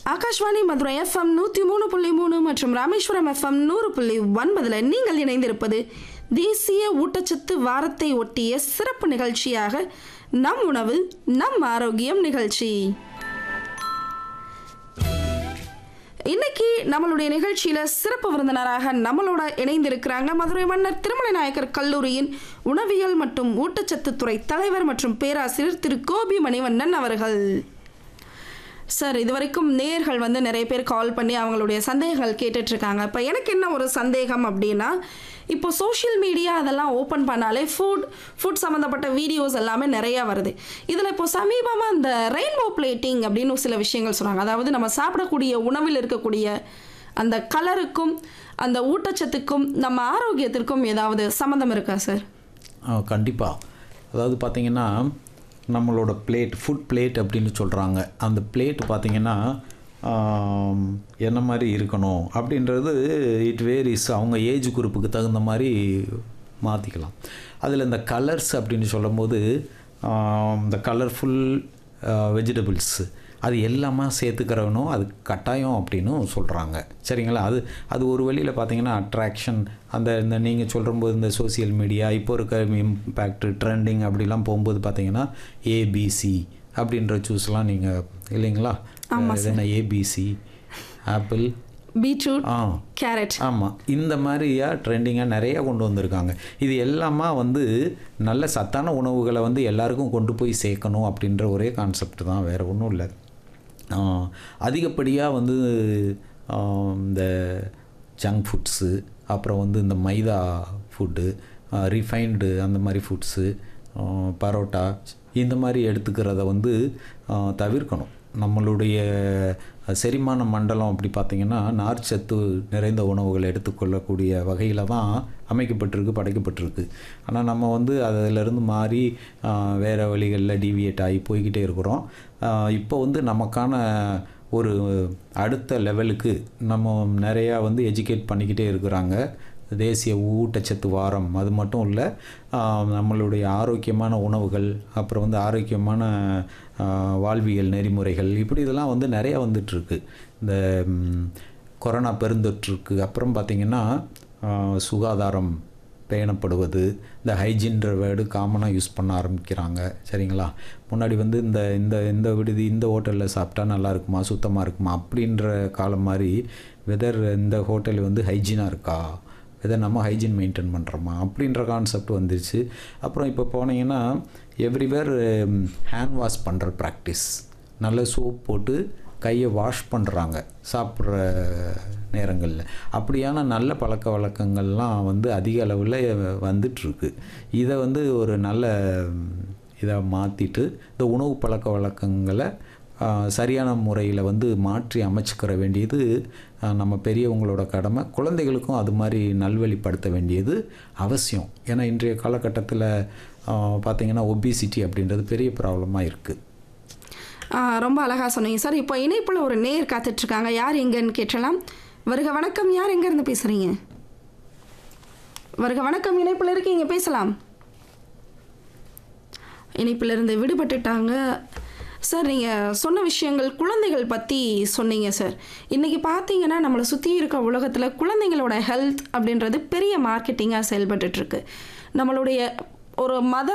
Akashvani Madurai FM நூற்றி மூணு புள்ளி மூணு மற்றும் ராமேஸ்வரம் எஃப்எம் நூறு புள்ளி ஒன்பதில் நீங்கள் இணைந்திருப்பது தேசிய ஊட்டச்சத்து வாரத்தை ஒட்டிய சிறப்பு நிகழ்ச்சியாக நம் உணவு நம் ஆரோக்கியம் நிகழ்ச்சி இன்னைக்கு நம்மளுடைய நிகழ்ச்சியில சிறப்பு விருந்தினராக நம்மளோட இணைந்திருக்கிறாங்க மதுரை மன்னர் திருமலை நாயக்கர் கல்லூரியின் உணவியல் மற்றும் ஊட்டச்சத்து துறை தலைவர் மற்றும் பேராசிரியர் திரு கோபி மணிவண்ணன் அவர்கள் சார் இது வரைக்கும் நேர்கள் வந்து நிறைய பேர் கால் பண்ணி அவங்களுடைய சந்தேகங்கள் கேட்டுட்டு இருக்காங்க இப்போ எனக்கு என்ன ஒரு சந்தேகம் அப்படின்னா இப்போ சோஷியல் மீடியா அதெல்லாம் ஓப்பன் பண்ணாலே ஃபுட் ஃபுட் சம்மந்தப்பட்ட வீடியோஸ் எல்லாமே நிறையா வருது இதில் இப்போ சமீபமாக இந்த ரெயின்போ பிளேட்டிங் அப்படின்னு சில விஷயங்கள் சொல்கிறாங்க அதாவது நம்ம சாப்பிடக்கூடிய உணவில் இருக்கக்கூடிய அந்த கலருக்கும் அந்த ஊட்டச்சத்துக்கும் நம்ம ஆரோக்கியத்திற்கும் ஏதாவது சம்மந்தம் இருக்கா சார் கண்டிப்பாக அதாவது பார்த்தீங்கன்னா நம்மளோட பிளேட் ஃபுட் பிளேட் அப்படின்னு சொல்கிறாங்க அந்த பிளேட் பார்த்தீங்கன்னா ஆம், என்ன மாதிரி இருக்கணும் அப்படின்றது இட் வேரிஸ் அவங்க ஏஜ் குரூப்புக்கு தகுந்த மாதிரி மாற்றிக்கலாம் அதில் இந்த கலர்ஸ் அப்படின்னு சொல்லும்போது ஆம், இந்த கலர்ஃபுல் வெஜிடபிள்ஸு அது எல்லாமே சேர்த்துக்கிறவனும் அது கட்டாயம் அப்படின்னு சொல்கிறாங்க சரிங்களா அது அது ஒரு வழியில் பார்த்தீங்கன்னா அட்ராக்ஷன் அந்த இந்த நீங்கள் சொல்லும்போது இந்த சோஷியல் மீடியா இப்போ இருக்க இம்பேக்ட் ட்ரெண்டிங் அப்படிலாம் போகும்போது பார்த்தீங்கன்னா ஏபிசி அப்படின்ற ஜூஸ்லாம் நீங்கள் இல்லைங்களா இது என்ன ஏபிசி ஆப்பிள் பீட்ரூட் ஆ கேரட் ஆமாம் இந்த மாதிரியா ட்ரெண்டிங்காக நிறைய கொண்டு வந்திருக்காங்க இது எல்லாமா வந்து நல்ல சத்தான உணவுகளை வந்து எல்லாருக்கும் கொண்டு போய் சேர்க்கணும் அப்படின்ற ஒரே கான்செப்ட் தான் வேறு ஒன்றும் இல்லை அதிகப்படியாக வந்து ஆ, இந்த ஜங்க் ஃபுட்ஸு அப்புறம் வந்து இந்த மைதா ஃபுட்டு ரிஃபைன்டு அந்த மாதிரி ஃபுட்ஸு பரோட்டா இந்த மாதிரி எடுத்துக்கிறத வந்து ஆ, தவிர்க்கணும் நம்மளுடைய செரிமான மண்டலம் அப்படி பார்த்திங்கன்னா நார்ச்சத்து நிறைந்த உணவுகளை எடுத்துக்கொள்ளக்கூடிய வகையில் தான் அமைக்கப்பட்டிருக்கு படைக்கப்பட்டிருக்கு ஆனால் நம்ம வந்து அதிலிருந்து மாறி ஆ, வேறு வழிகளில் டீவியேட் ஆகி போய்கிட்டே இருக்கிறோம் ஆ, இப்போ வந்து நமக்கான ஒரு அடுத்த லெவலுக்கு நம்ம நிறையா வந்து எஜுகேட் பண்ணிக்கிட்டே இருக்கிறாங்க தேசிய ஊட்டச்சத்து வாரம் அது மட்டும் இல்லை நம்மளுடைய ஆரோக்கியமான உணவுகள் அப்புறம் வந்து ஆரோக்கியமான ஆ, வாழ்வியல் நெறிமுறைகள் இப்படி இதெல்லாம் வந்து நிறையா வந்துட்டுருக்கு இந்த ம், கொரோனா பெருந்தொற்றுக்கு அப்புறம் பார்த்திங்கன்னா ஆ, சுகாதாரம் பேணப்படுவது இந்த ஹைஜீன்ற வேர்டு காமனாக யூஸ் பண்ண ஆரம்பிக்கிறாங்க சரிங்களா முன்னாடி வந்து இந்த இந்த இந்த விடுதி இந்த ஹோட்டலில் சாப்பிட்டா நல்லா இருக்குமா சுத்தமாக இருக்குமா அப்படின்ற காலம் மாதிரி வெதர் இந்த ஹோட்டல் வந்து ஹைஜீனாக இருக்கா வெதர் நம்ம ஹைஜீன் மெயின்டைன் பண்ணுறோமா அப்படின்ற கான்செப்ட் வந்துருச்சு அப்புறம் இப்போ போனீங்கன்னா எவ்ரிவேர் ஹேண்ட் வாஷ் பண்ணுற ப்ராக்டிஸ் நல்ல சோப் போட்டு கையை வாஷ் பண்ணுறாங்க சாப்பிட்ற நேரங்களில் அப்படியான நல்ல பழக்க வழக்கங்கள்லாம் வந்து அதிக அளவில் வந்துட்டுருக்கு இதை வந்து ஒரு நல்ல இதை மாற்றிட்டு இந்த உணவு பழக்க வழக்கங்களை ஆ, சரியான முறையில் வந்து மாற்றி அமைச்சுக்கிற வேண்டியது ஆ, நம்ம பெரியவங்களோட கடமை குழந்தைகளுக்கும் அது மாதிரி நல்வழிப்படுத்த வேண்டியது அவசியம் ஏன்னா இன்றைய காலகட்டத்தில் பார்த்திங்கன்னா ஒபிசிட்டி அப்படின்றது பெரிய ப்ராப்ளமாக இருக்குது ஆ, ரொம்ப அழகாக சொன்னீங்க சார் இப்போ இணைப்பில் ஒரு நேர் காத்துட்ருக்காங்க யார் எங்கன்னு கேட்டலாம் வருக வணக்கம் யார் எங்கேருந்து பேசுகிறீங்க வருக வணக்கம் இணைப்பில் இருக்கீங்க பேசலாம் இணைப்பிலிருந்து விடுபட்டுட்டாங்க சார் நீங்கள் சொன்ன விஷயங்கள் குழந்தைகள் பற்றி சொன்னீங்க சார் இன்றைக்கி பார்த்தீங்கன்னா நம்மளை சுற்றி இருக்க உலகத்தில் குழந்தைங்களோட ஹெல்த் அப்படின்றது பெரிய மார்க்கெட்டிங்காக செயல்பட்டுட்ருக்கு நம்மளுடைய ஒரு மதர்